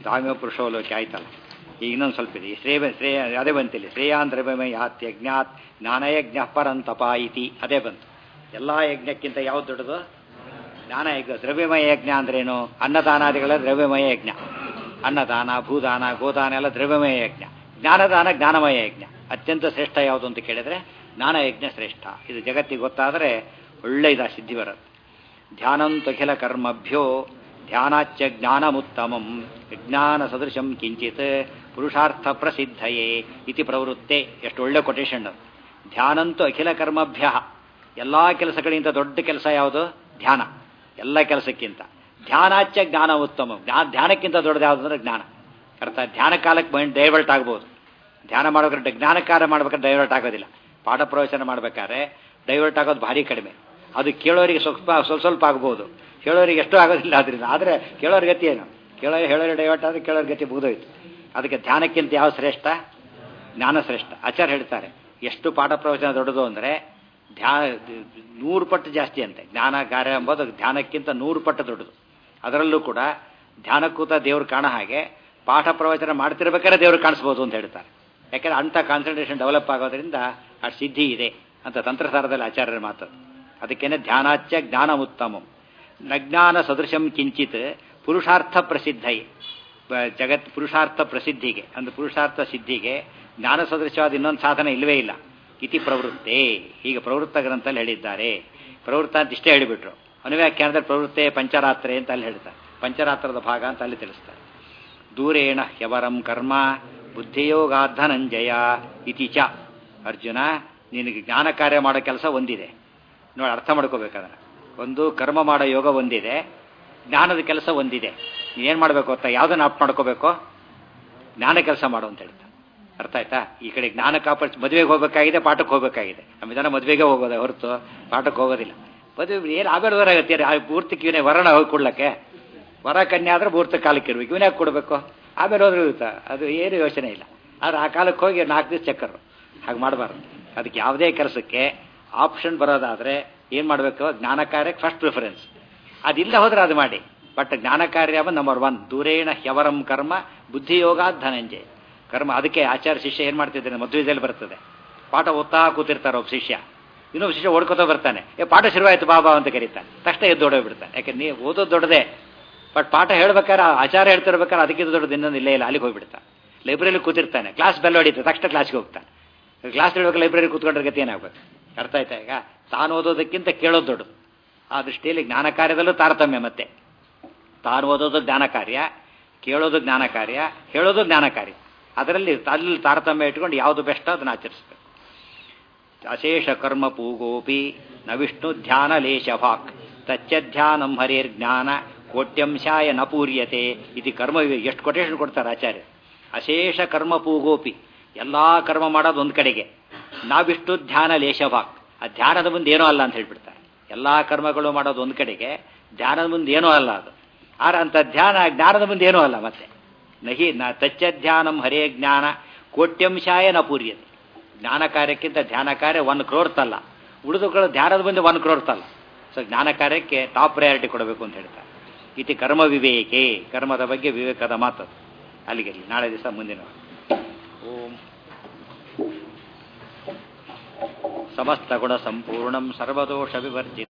ಧಾಮ ಪುರುಷೋಲೋಕೆ ಆಯ್ತಲ್ಲ ಈಗ ಇನ್ನೊಂದು ಸ್ವಲ್ಪ ಇದೆ ಈ ಶ್ರೇಯ ಶ್ರೇಯ ಅದೇ ಬಂತಿಲ್ಲ ಶ್ರೇಯಾನ್ ದ್ರವ್ಯಮಯಾತ್ ಯಜ್ಞಾತ್ ಜ್ಞಾನಯಜ್ಞ ಪರಂತಪ ಇತಿ ಅದೇ ಬಂತು ಎಲ್ಲ ಯಜ್ಞಕ್ಕಿಂತ ಯಾವ್ದು ದೊಡ್ಡದು ಜ್ಞಾನ ಯಜ್ಞ ದ್ರವ್ಯಮಯ ಯಜ್ಞ ಅಂದ್ರೇನು ಅನ್ನದಾನಾದಿಗಳ ದ್ರವ್ಯಮಯ ಯಜ್ಞ ಅನ್ನದಾನ ಭೂದಾನ ಗೋದಾನ ಎಲ್ಲ ದ್ರವ್ಯಮಯ ಯಜ್ಞ ಜ್ಞಾನದಾನ ಜ್ಞಾನಮಯ ಯಜ್ಞ ಅತ್ಯಂತ ಶ್ರೇಷ್ಠ ಯಾವುದು ಅಂತ ಕೇಳಿದ್ರೆ ಜ್ಞಾನ ಯಜ್ಞ ಶ್ರೇಷ್ಠ ಇದು ಜಗತ್ತಿಗೆ ಗೊತ್ತಾದರೆ ಒಳ್ಳೆ ಇದ ಸಿದ್ಧಿ ಬರುತ್ತೆ ಧ್ಯಾನಂತಖಿಲ ಕರ್ಮಭ್ಯೋ ಧ್ಯಾನಾಚ್ಯ ಜ್ಞಾನಮುತ್ತಮಂ ವಿಜ್ಞಾನ ಸದೃಶಂ ಕಿಂಚಿತ್ ಪುರುಷಾರ್ಥ ಪ್ರಸಿದ್ಧಯೇ ಇತಿ ಪ್ರವೃತ್ತೆ ಎಷ್ಟು ಒಳ್ಳೆ ಕೊಟೇಶನ್ ಧ್ಯಾನಂತೂ ಅಖಿಲ ಕರ್ಮಭ್ಯ ಎಲ್ಲ ಕೆಲಸಗಳಿಗಿಂತ ದೊಡ್ಡ ಕೆಲಸ ಯಾವುದು ಧ್ಯಾನ ಎಲ್ಲ ಕೆಲಸಕ್ಕಿಂತ ಧ್ಯಾನಾಚ್ಯ ಜ್ಞಾನ ಉತ್ತಮ ಜ್ಞಾನ ಧ್ಯಾನಕ್ಕಿಂತ ದೊಡ್ಡದು ಯಾವುದು ಅಂದ್ರೆ ಜ್ಞಾನ ಅರ್ಥ ಧ್ಯಾನ ಕಾಲಕ್ಕೆ ಮೈಂಡ್ ಡೈವರ್ಟ್ ಆಗ್ಬೋದು ಧ್ಯಾನ ಮಾಡ್ಬೇಕಾದ್ರೆ ಜ್ಞಾನ ಕಾರ್ಯ ಮಾಡ್ಬೇಕಾದ್ರೆ ಡೈವರ್ಟ್ ಆಗೋದಿಲ್ಲ ಪಾಠ ಪ್ರವಚನ ಮಾಡ್ಬೇಕಾದ್ರೆ ಡೈವರ್ಟ್ ಆಗೋದು ಭಾರಿ ಕಡಿಮೆ ಅದು ಕೇಳೋರಿಗೆ ಸ್ವಲ್ಪ ಸ್ವಲ್ಪ ಸ್ವಲ್ಪ ಆಗ್ಬೋದು ಹೇಳೋರಿಗೆ ಎಷ್ಟು ಆಗೋದಿಲ್ಲ ಅದರಿಂದ ಆದರೆ ಕೇಳೋರ ಗತಿ ಏನು ಕೇಳೋ ಹೇಳೋರು ಡೈವರ್ಟ್ ಆದರೆ ಕೇಳೋರ ಗತಿ ಮುಗಿದೋಯ್ತು ಅದಕ್ಕೆ ಧ್ಯಾನಕ್ಕಿಂತ ಯಾವ ಶ್ರೇಷ್ಠ ಜ್ಞಾನ ಶ್ರೇಷ್ಠ ಆಚಾರ್ಯ ಹೇಳ್ತಾರೆ ಎಷ್ಟು ಪಾಠ ಪ್ರವಚನ ದೊಡ್ಡದು ಅಂದರೆ ಧ್ಯಾನ ನೂರು ಪಟ್ಟು ಜಾಸ್ತಿ ಅಂತೆ ಜ್ಞಾನ ಕಾರ್ಯ ಎಂಬುದು ಧ್ಯಾನಕ್ಕಿಂತ ನೂರು ಪಟ್ಟು ದೊಡ್ಡದು ಅದರಲ್ಲೂ ಕೂಡ ಧ್ಯಾನಕ್ಕೂತ ದೇವ್ರು ಕಾಣೋ ಹಾಗೆ ಪಾಠ ಪ್ರವಚನ ಮಾಡ್ತಿರ್ಬೇಕಾದ್ರೆ ದೇವ್ರು ಕಾಣಿಸ್ಬೋದು ಅಂತ ಹೇಳ್ತಾರೆ ಯಾಕಂದ್ರೆ ಅಂಥ ಕಾನ್ಸಂಟ್ರೇಷನ್ ಡೆವಲಪ್ ಆಗೋದ್ರಿಂದ ಆ ಸಿದ್ಧಿ ಇದೆ ಅಂತ ತಂತ್ರಸಾರದಲ್ಲಿ ಆಚಾರ್ಯರ ಮಾತು ಅದಕ್ಕೇನೆ ಧ್ಯಾನಾಚ್ಯ ಜ್ಞಾನ ಉತ್ತಮಂ ನಜ್ಞಾನ ಸದೃಶಂ ಕಿಂಚಿತ್ ಪುರುಷಾರ್ಥ ಪ್ರಸಿದ್ಧೈ ಜಗತ್ ಪುರುಷಾರ್ಥ ಪ್ರಸಿದ್ಧಿಗೆ ಅಂದ್ರೆ ಪುರುಷಾರ್ಥ ಸಿದ್ಧಿಗೆ ಜ್ಞಾನ ಸದೃಶವಾದ ಇನ್ನೊಂದು ಸಾಧನ ಇಲ್ಲವೇ ಇಲ್ಲ ಇತಿ ಪ್ರವೃತ್ತೆ ಹೀಗೆ ಪ್ರವೃತ್ತ ಗ್ರಂಥಲ್ಲಿ ಹೇಳಿದ್ದಾರೆ ಪ್ರವೃತ್ತ ಅಂತ ಇಷ್ಟೇ ಹೇಳಿಬಿಟ್ರು ಅನುವ್ಯಾಖ್ಯಾನದಲ್ಲಿ ಪ್ರವೃತ್ತೆ ಪಂಚರಾತ್ರೆ ಅಂತ ಅಲ್ಲಿ ಹೇಳ್ತಾರೆ ಪಂಚರಾತ್ರದ ಭಾಗ ಅಂತ ಅಲ್ಲಿ ತಿಳಿಸ್ತಾರೆ ದೂರೇಣ ಹ್ಯವರಂ ಕರ್ಮ ಬುದ್ಧಿಯೋಗಾಧನಂಜಯ ಇತಿ ಚ ಅರ್ಜುನ ನಿನಗೆ ಜ್ಞಾನ ಕಾರ್ಯ ಮಾಡೋ ಕೆಲಸ ಒಂದಿದೆ ನೋಡಿ ಅರ್ಥ ಮಾಡ್ಕೋಬೇಕಾದ್ರೆ ಒಂದು ಕರ್ಮ ಮಾಡೋ ಯೋಗ ಒಂದಿದೆ ಜ್ಞಾನದ ಕೆಲಸ ಒಂದಿದೆ ಏನು ಮಾಡಬೇಕು ಅಂತ ಯಾವುದನ್ನು ಅಪ್ ಮಾಡ್ಕೋಬೇಕು ಜ್ಞಾನ ಕೆಲಸ ಮಾಡು ಅಂತ ಹೇಳ್ತಾರೆ ಅರ್ಥ ಆಯ್ತಾ ಈ ಕಡೆ ಜ್ಞಾನ ಕಾಪಾಡಿಸಿ ಮದುವೆಗೆ ಹೋಗಬೇಕಾಗಿದೆ ಪಾಠಕ್ಕೆ ಹೋಗಬೇಕಾಗಿದೆ ನಮ್ಮ ಜನ ಮದುವೆಗೆ ಹೋಗೋದೆ ಹೊರತು ಪಾಠಕ್ಕೆ ಹೋಗೋದಿಲ್ಲ ಮದುವೆ ಏನು ಆಮೇಲೆ ಹೊರಾಗತ್ತೆ ಪೂರ್ತಿ ಕಿವನೇ ವರಣ ಹೋಗಿ ಕೊಡ್ಲಕ್ಕೆ ವರ ಕನ್ಯಾ ಆದ್ರೆ ಮೂರ್ತ ಕಾಲಕ್ಕೆ ಇರ್ಬೇಕು ಇವನ್ಯಾಕೆ ಕೊಡಬೇಕು ಆಮೇಲೆ ಹೋದ್ರೆ ಇರುತ್ತಾ ಅದು ಏನು ಯೋಚನೆ ಇಲ್ಲ ಆದ್ರೆ ಆ ಕಾಲಕ್ಕೆ ಹೋಗಿ ನಾಲ್ಕು ದಿವಸ ಚಕ್ಕರು ಹಾಗೆ ಮಾಡಬಾರ್ದು ಅದಕ್ಕೆ ಯಾವುದೇ ಕೆಲಸಕ್ಕೆ ಆಪ್ಷನ್ ಬರೋದಾದರೆ ಏನು ಮಾಡಬೇಕು ಜ್ಞಾನ ಕಾರ್ಯಕ್ಕೆ ಫಸ್ಟ್ ಪ್ರಿಫರೆನ್ಸ್ ಅದಿಲ್ಲ ಹೋದ್ರೆ ಅದು ಮಾಡಿ ಬಟ್ ಜ್ಞಾನ ಕಾರ್ಯ ನಂಬರ್ ಒನ್ ದೂರೇಣ ಹ್ಯವರಂ ಕರ್ಮ ಬುದ್ಧಿಯೋಗ ಧನಂಜಯ ಕರ್ಮ ಅದಕ್ಕೆ ಆಚಾರ್ಯ ಶಿಷ್ಯ ಏನು ಮಾಡ್ತಿದ್ದಾನೆ ಮದುವೆದಲ್ಲಿ ಬರ್ತದೆ ಪಾಠ ಓದ್ತಾ ಕೂತಿರ್ತಾರೆ ಒಬ್ಬ ಶಿಷ್ಯ ಇನ್ನೊಬ್ಬ ಶಿಷ್ಯ ಓಡ್ಕೋತಾ ಬರ್ತಾನೆ ಏ ಪಾಠ ಶುರುವಾಯಿತು ಬಾಬಾ ಅಂತ ಕರೀತಾನೆ ತಕ್ಷಣ ಎದ್ದು ಓಡೋಗ್ಬಿಡ್ತಾನೆ ಯಾಕೆ ನೀವು ಓದೋದು ದೊಡ್ಡದೇ ಬಟ್ ಪಾಠ ಹೇಳ್ಬೇಕಾದ್ರೆ ಆಚಾರ ಹೇಳ್ತಿರ್ಬೇಕಾದ್ರೆ ಅದಕ್ಕಿಂತ ದೊಡ್ಡದು ಇನ್ನೊಂದು ಇಲ್ಲೇ ಇಲ್ಲ ಅಲ್ಲಿಗೆ ಹೋಗ್ಬಿಡ್ತಾನೆ ಲೈಬ್ರರಿಲಿ ಕೂತಿರ್ತಾನೆ ಕ್ಲಾಸ್ ಬೆಲ್ಲ ಹೊಡಿತಾರೆ ತಕ್ಷಣ ಕ್ಲಾಸ್ಗೆ ಹೋಗ್ತಾನೆ ಕ್ಲಾಸ್ ಹೇಳ್ಬೇಕು ಲೈಬ್ರರಿ ಕೂತ್ಕೊಂಡ್ರೆ ಗತಿ ಏನಾಗಬೇಕು ಅರ್ಥ ಆಯ್ತಾ ಈಗ ತಾನು ಓದೋದಕ್ಕಿಂತ ಕೇಳೋದು ದೊಡ್ಡದು ಆ ದೃಷ್ಟಿಯಲ್ಲಿ ಜ್ಞಾನ ಕಾರ್ಯದಲ್ಲೂ ತಾರತಮ್ಯ ಮತ್ತೆ ತಾನು ಓದೋದು ಜ್ಞಾನ ಕಾರ್ಯ ಕೇಳೋದು ಜ್ಞಾನ ಕಾರ್ಯ ಹೇಳೋದು ಜ್ಞಾನ ಕಾರ್ಯ ಅದರಲ್ಲಿ ಅಲ್ಲಿ ತಾರತಮ್ಯ ಇಟ್ಕೊಂಡು ಯಾವುದು ಬೆಸ್ಟ್ ಅದನ್ನು ಆಚರಿಸ್ಬೇಕು ಅಶೇಷ ಕರ್ಮ ಪೂಗೋಪಿ ನ ವಿಷ್ಣು ಧ್ಯಾನ ಲೇಷ ಭಾಕ್ ತಚ್ಚಧ್ಯಾನಂ ಹರೇರ್ ಜ್ಞಾನ ಕೋಟ್ಯಂಶಾಯ ನ ಪೂರ್ಯತೆ ಇದು ಕರ್ಮ ಎಷ್ಟು ಕೊಟೇಶನ್ ಕೊಡ್ತಾರೆ ಆಚಾರ್ಯ ಅಶೇಷ ಕರ್ಮ ಪೂಗೋಪಿ ಎಲ್ಲ ಕರ್ಮ ಮಾಡೋದು ಒಂದು ಕಡೆಗೆ ನಾವಿಷ್ಟು ಧ್ಯಾನ ಲೇಷಭಾಕ್ ಆ ಧ್ಯಾನದ ಮುಂದೆ ಏನೂ ಅಲ್ಲ ಅಂತ ಹೇಳ್ಬಿಡ್ತಾರೆ ಎಲ್ಲ ಕರ್ಮಗಳು ಮಾಡೋದು ಒಂದು ಕಡೆಗೆ ಧ್ಯಾನದ ಮುಂದೆ ಏನೂ ಅಲ್ಲ ಅದು ಆದ್ರೆ ಅಂಥ ಧ್ಯಾನ ಜ್ಞಾನದ ಮುಂದೆ ಏನೂ ಅಲ್ಲ ಮತ್ತೆ ನಹಿ ನ ತಚ್ಚಧ್ಯಾನಂ ಹರೇ ಜ್ಞಾನ ಕೋಟ್ಯಂಶಾಯ ನ ಪೂರ್ಯತೆ ಜ್ಞಾನ ಕಾರ್ಯಕ್ಕಿಂತ ಧ್ಯಾನ ಕಾರ್ಯ ಒನ್ ಕ್ರೋರ್ತಲ್ಲ ಉಳಿದುಗಳು ಧ್ಯಾನದ ಮುಂದೆ ಒನ್ ಕ್ರೋರ್ತಲ್ಲ ಸೊ ಜ್ಞಾನ ಕಾರ್ಯಕ್ಕೆ ಟಾಪ್ ಪ್ರಯಾರಿಟಿ ಕೊಡಬೇಕು ಅಂತ ಹೇಳ್ತಾರೆ ಇತಿ ಕರ್ಮ ವಿವೇಕೆ ಕರ್ಮದ ಬಗ್ಗೆ ವಿವೇಕದ ಮಾತು ಅಲ್ಲಿಗೆ ನಾಳೆ ದಿವಸ ಮುಂದಿನ ಓಂ ಸಮಸ್ತ ಗುಣ ಸಂಪೂರ್ಣಂ ಸರ್ವದೋಷ ವಿವರ್ಜಿತ